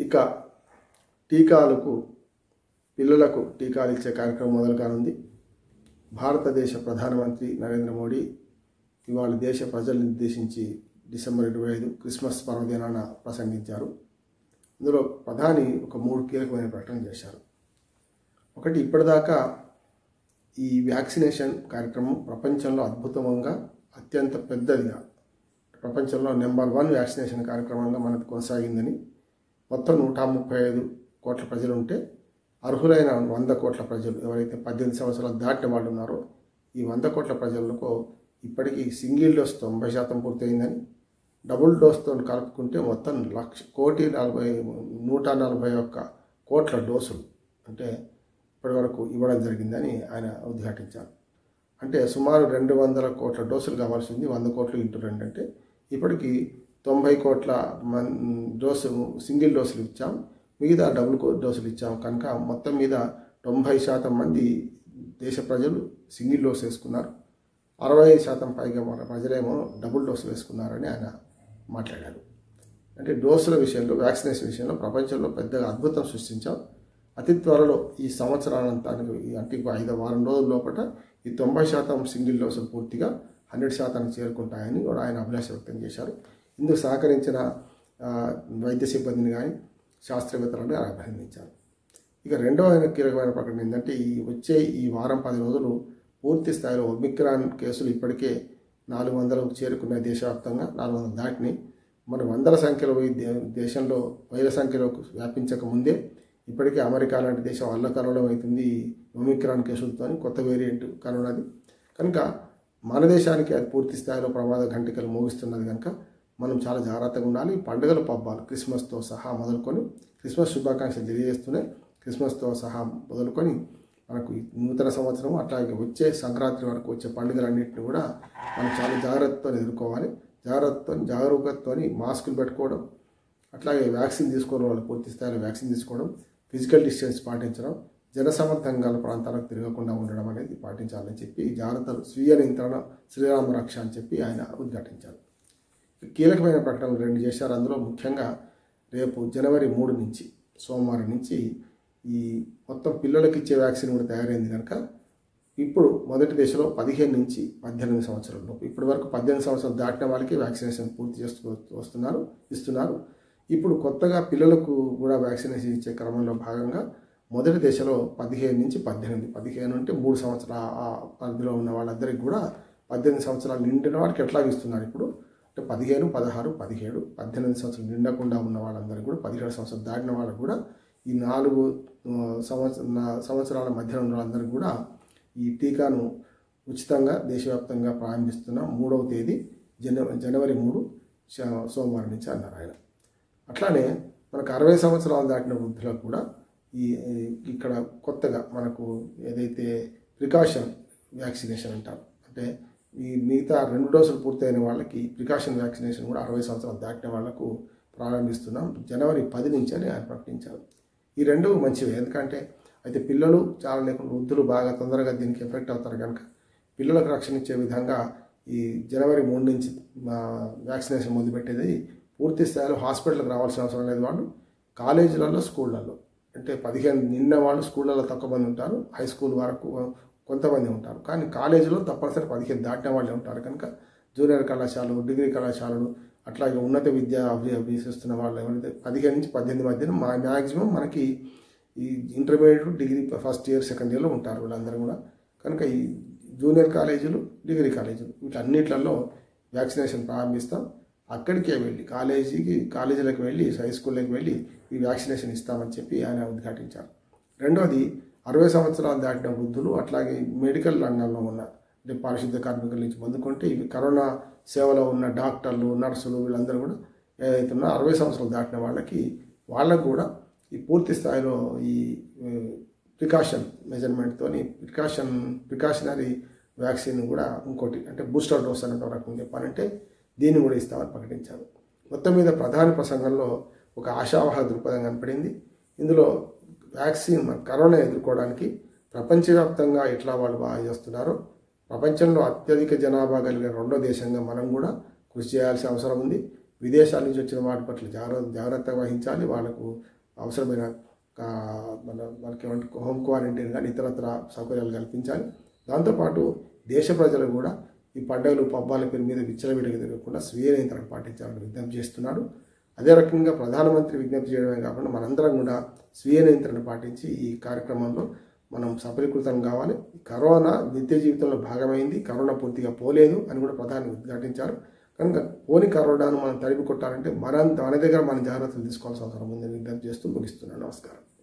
ఇక టీకాలకు పిల్లలకు టీకాలు ఇచ్చే కార్యక్రమం మొదలు కానుంది భారతదేశ ప్రధానమంత్రి నరేంద్ర మోడీ ఇవాళ దేశ ప్రజలను ఉద్దేశించి డిసెంబర్ ఇరవై ఐదు క్రిస్మస్ పర్వదినాన ప్రసంగించారు ఇందులో ప్రధాని ఒక మూడు కీలకమైన ప్రకటన చేశారు ఒకటి ఇప్పటిదాకా ఈ వ్యాక్సినేషన్ కార్యక్రమం ప్రపంచంలో అద్భుతంగా అత్యంత పెద్దదిగా ప్రపంచంలో నెంబర్ వన్ వ్యాక్సినేషన్ కార్యక్రమంగా మనకు కొనసాగిందని మొత్తం నూట ముప్పై ఐదు కోట్ల ప్రజలు ఉంటే అర్హులైన వంద కోట్ల ప్రజలు ఎవరైతే పద్దెనిమిది సంవత్సరాలు దాటిన వాళ్ళు ఉన్నారో ఈ వంద కోట్ల ప్రజలకు ఇప్పటికీ సింగిల్ డోస్ తొంభై శాతం పూర్తయిందని డబుల్ డోస్తో కలుపుకుంటే మొత్తం లక్ష కోటి నలభై నూట నలభై ఒక్క కోట్ల డోసులు అంటే ఇప్పటివరకు ఇవ్వడం జరిగిందని ఆయన ఉద్ఘాటించారు అంటే సుమారు రెండు వందల కోట్ల డోసులు కావాల్సి ఉంది వంద కోట్లు ఇంటూ రెండు అంటే ఇప్పటికి తొంభై కోట్ల మన్ డోసు సింగిల్ డోసులు ఇచ్చాం మిగతా డబుల్ కో- డోసులు ఇచ్చాం కనుక మొత్తం మీద తొంభై శాతం మంది దేశ ప్రజలు సింగిల్ డోస్ వేసుకున్నారు అరవై శాతం పైగా మన ప్రజలేమో డబుల్ డోస్ వేసుకున్నారని ఆయన మాట్లాడారు అంటే డోసుల విషయంలో వ్యాక్సినేషన్ విషయంలో ప్రపంచంలో పెద్దగా అద్భుతం సృష్టించాం అతి త్వరలో ఈ సంవత్సరానంతానికి అంటే ఇంకో ఐదు వారం రోజుల లోపల ఈ తొంభై శాతం సింగిల్ డోసులు పూర్తిగా హండ్రెడ్ శాతానికి చేరుకుంటాయని కూడా ఆయన అభిలాష వ్యక్తం చేశారు ఇందుకు సహకరించిన ఆ, వైద్య సిబ్బందిని కానీ శాస్త్రవేత్తలను ఆయన అభినందించారు ఇక రెండవ ఆయన కీలకమైన ప్రకటన ఏంటంటే ఈ వచ్చే ఈ వారం పది రోజులు పూర్తి స్థాయిలో ఒమిక్రాన్ కేసులు ఇప్పటికే నాలుగు వందలకు చేరుకున్న దేశవ్యాప్తంగా నాలుగు వందలు దాటినాయి మరి వందల సంఖ్యలో ఈ దే- దేశంలో వేల సంఖ్యలో వ్యాపించక ముందే ఇప్పటికే అమెరికా లాంటి దేశం అల్లకల్లోలం అవుతుంది ఈ ఒమిక్రాన్ కేసులతో కొత్త వేరియంట్ కరోనాది కనుక మన దేశానికి అది పూర్తి స్థాయిలో ప్రమాద గంటికలు మోగిస్తున్నది కనుక మనం చాలా జాగ్రత్తగా ఉండాలి పండుగల పబ్బాలు క్రిస్మస్తో సహా మొదలుకొని క్రిస్మస్ శుభాకాంక్షలు తెలియజేస్తూనే క్రిస్మస్తో సహా మొదలుకొని మనకు ఈ నూతన సంవత్సరం అట్లాగే వచ్చే సంక్రాంతి వరకు వచ్చే పండుగలన్నింటినీ కూడా మనం చాలా జాగ్రత్తతో ఎదుర్కోవాలి జాగ్రత్తతో జాగరూకతతో మాస్కులు పెట్టుకోవడం అట్లాగే వ్యాక్సిన్ తీసుకోవడం వాళ్ళు పూర్తి స్థాయిలో వ్యాక్సిన్ తీసుకోవడం ఫిజికల్ డిస్టెన్స్ పాటించడం జనసమర్థంగా గల ప్రాంతాలకు తిరగకుండా ఉండడం అనేది పాటించాలని చెప్పి ఈ జాగ్రత్తలు స్వీయ నియంత్రణ శ్రీరామ రక్ష అని చెప్పి ఆయన ఉద్ఘాటించారు కీలకమైన ప్రకటనలు రెండు చేశారు అందులో ముఖ్యంగా రేపు జనవరి మూడు నుంచి సోమవారం నుంచి ఈ మొత్తం పిల్లలకి ఇచ్చే వ్యాక్సిన్ కూడా తయారైంది కనుక ఇప్పుడు మొదటి దశలో పదిహేను నుంచి పద్దెనిమిది సంవత్సరాల లోపు ఇప్పటి వరకు పద్దెనిమిది సంవత్సరాలు దాటిన వాళ్ళకి వ్యాక్సినేషన్ పూర్తి చేస్తూ వస్తున్నారు ఇస్తున్నారు ఇప్పుడు కొత్తగా పిల్లలకు కూడా వ్యాక్సినేషన్ ఇచ్చే క్రమంలో భాగంగా మొదటి దశలో పదిహేను నుంచి పద్దెనిమిది పదిహేను అంటే మూడు సంవత్సరాల ఆ పరిధిలో ఉన్న వాళ్ళందరికీ కూడా పద్దెనిమిది సంవత్సరాలు నిండిన వారికి ఎట్లా ఇస్తున్నారు ఇప్పుడు అంటే పదిహేను పదహారు పదిహేడు పద్దెనిమిది సంవత్సరాలు నిండకుండా ఉన్న వాళ్ళందరికీ కూడా పదిహేడు సంవత్సరాలు దాటిన వాళ్ళకు కూడా ఈ నాలుగు ఆ, సంవత్సర నా- సంవత్సరాల మధ్యలో ఉన్న వాళ్ళందరికీ కూడా ఈ టీకాను ఉచితంగా దేశవ్యాప్తంగా ప్రారంభిస్తున్న మూడవ తేదీ జన జనవరి మూడు శ- సోమవారం నుంచి అన్నారు ఆయన అట్లానే మనకు అరవై సంవత్సరాలు దాటిన వృద్ధులకు కూడా ఈ ఈ- ఇక్కడ కొత్తగా మనకు ఏదైతే ప్రికాషన్ వ్యాక్సినేషన్ అంటారు అంటే ఈ మిగతా రెండు డోసులు పూర్తయిన వాళ్ళకి ప్రికాషన్ వ్యాక్సినేషన్ కూడా అరవై సంవత్సరాలు దాటిన వాళ్లకు ప్రారంభిస్తున్నాం జనవరి పది నుంచి అని ఆయన ప్రకటించారు ఈ రెండు మంచివి ఎందుకంటే అయితే పిల్లలు చాలా లేకుండా వృద్ధులు బాగా తొందరగా దీనికి ఎఫెక్ట్ అవుతారు కనుక పిల్లలకు రక్షణ ఇచ్చే విధంగా ఈ జనవరి మూడు నుంచి మా వ్యాక్సినేషన్ మొదలుపెట్టేది పూర్తి స్థాయిలో హాస్పిటల్కి రావాల్సిన అవసరం లేదు వాళ్ళు కాలేజీలలో స్కూళ్ళల్లో అంటే పదిహేను నిన్న వాళ్ళు స్కూళ్ళలో తక్కువ మంది ఉంటారు హై స్కూల్ వరకు కొంతమంది ఉంటారు కానీ కాలేజీలో తప్పనిసరి పదిహేను దాటిన వాళ్ళే ఉంటారు కనుక జూనియర్ కళాశాలలు డిగ్రీ కళాశాలలు అట్లాగే ఉన్నత విద్య అభి అభ్యసిస్తున్న వాళ్ళు ఎవరైతే పదిహేను నుంచి పద్దెనిమిది మధ్యన మా మ్యాక్సిమం మనకి ఈ intermediate degree first year second ఇయర్లో ఉంటారు వీళ్ళందరూ కూడా కనుక ఈ జూనియర్ కాలేజీలు డిగ్రీ కాలేజీలు వీటన్నిట్లలో వ్యాక్సినేషన్ ప్రారంభిస్తాం అక్కడికే వెళ్ళి కాలేజీకి కాలేజీలకు వెళ్ళి హై స్కూల్లోకి వెళ్ళి ఈ వ్యాక్సినేషన్ ఇస్తామని చెప్పి ఆయన ఉద్ఘాటించారు రెండోది అరవై సంవత్సరాలు దాటిన వృద్ధులు అట్లాగే మెడికల్ రంగంలో ఉన్న అంటే పారిశుద్ధ కార్మికుల నుంచి పొందుకుంటే ఇవి కరోనా సేవలో ఉన్న డాక్టర్లు నర్సులు వీళ్ళందరూ కూడా ఏదైతే ఉన్నారో అరవై సంవత్సరాలు దాటిన వాళ్ళకి వాళ్ళకు కూడా ఈ పూర్తి స్థాయిలో ఈ ప్రికాషన్ మెజర్మెంట్తో ప్రికాషన్ ప్రికాషనరీ వ్యాక్సిన్ కూడా ఇంకోటి అంటే బూస్టర్ డోస్ అనే ఒక రకంగా చెప్పాలంటే దీన్ని కూడా ఇస్తామని ప్రకటించారు మొత్తం మీద ప్రధాని ప్రసంగంలో ఒక ఆశావహ దృక్పథం కనపడింది ఇందులో వ్యాక్సిన్ మన కరోనా ఎదుర్కోవడానికి ప్రపంచవ్యాప్తంగా ఎట్లా వాళ్ళు బాగా చేస్తున్నారో ప్రపంచంలో అత్యధిక జనాభా కలిగిన రెండో దేశంగా మనం కూడా కృషి చేయాల్సిన అవసరం ఉంది విదేశాల నుంచి వచ్చిన వాటి పట్ల జాగ్రత్త జాగ్రత్త వహించాలి వాళ్ళకు అవసరమైన ఆ, మన మనకి ఏమంటే హోమ్ క్వారంటైన్ కానీ ఇతరత్ర సౌకర్యాలు కల్పించాలి దాంతోపాటు దేశ ప్రజలు కూడా ఈ పండుగలు పబ్బాల పేరు మీద విచ్చలవిడిగా తిరగకుండా స్వీయ నియంత్రణ పాటించాలని విజ్ఞప్తి చేస్తున్నాడు అదే రకంగా ప్రధానమంత్రి విజ్ఞప్తి చేయడమే కాకుండా మనందరం కూడా స్వీయ నియంత్రణ పాటించి ఈ కార్యక్రమంలో మనం సఫలీకృతం కావాలి కరోనా నిత్య జీవితంలో భాగమైంది కరోనా పూర్తిగా పోలేదు అని కూడా ప్రధాని ఉద్ఘాటించారు కనుక పోని కరోనాను మనం తరిమి కొట్టాలంటే మన మన దగ్గర మన జాగ్రత్తలు తీసుకోవాల్సిన అవసరం ఉందని విజ్ఞప్తి చేస్తూ ముగిస్తున్నాను నమస్కారం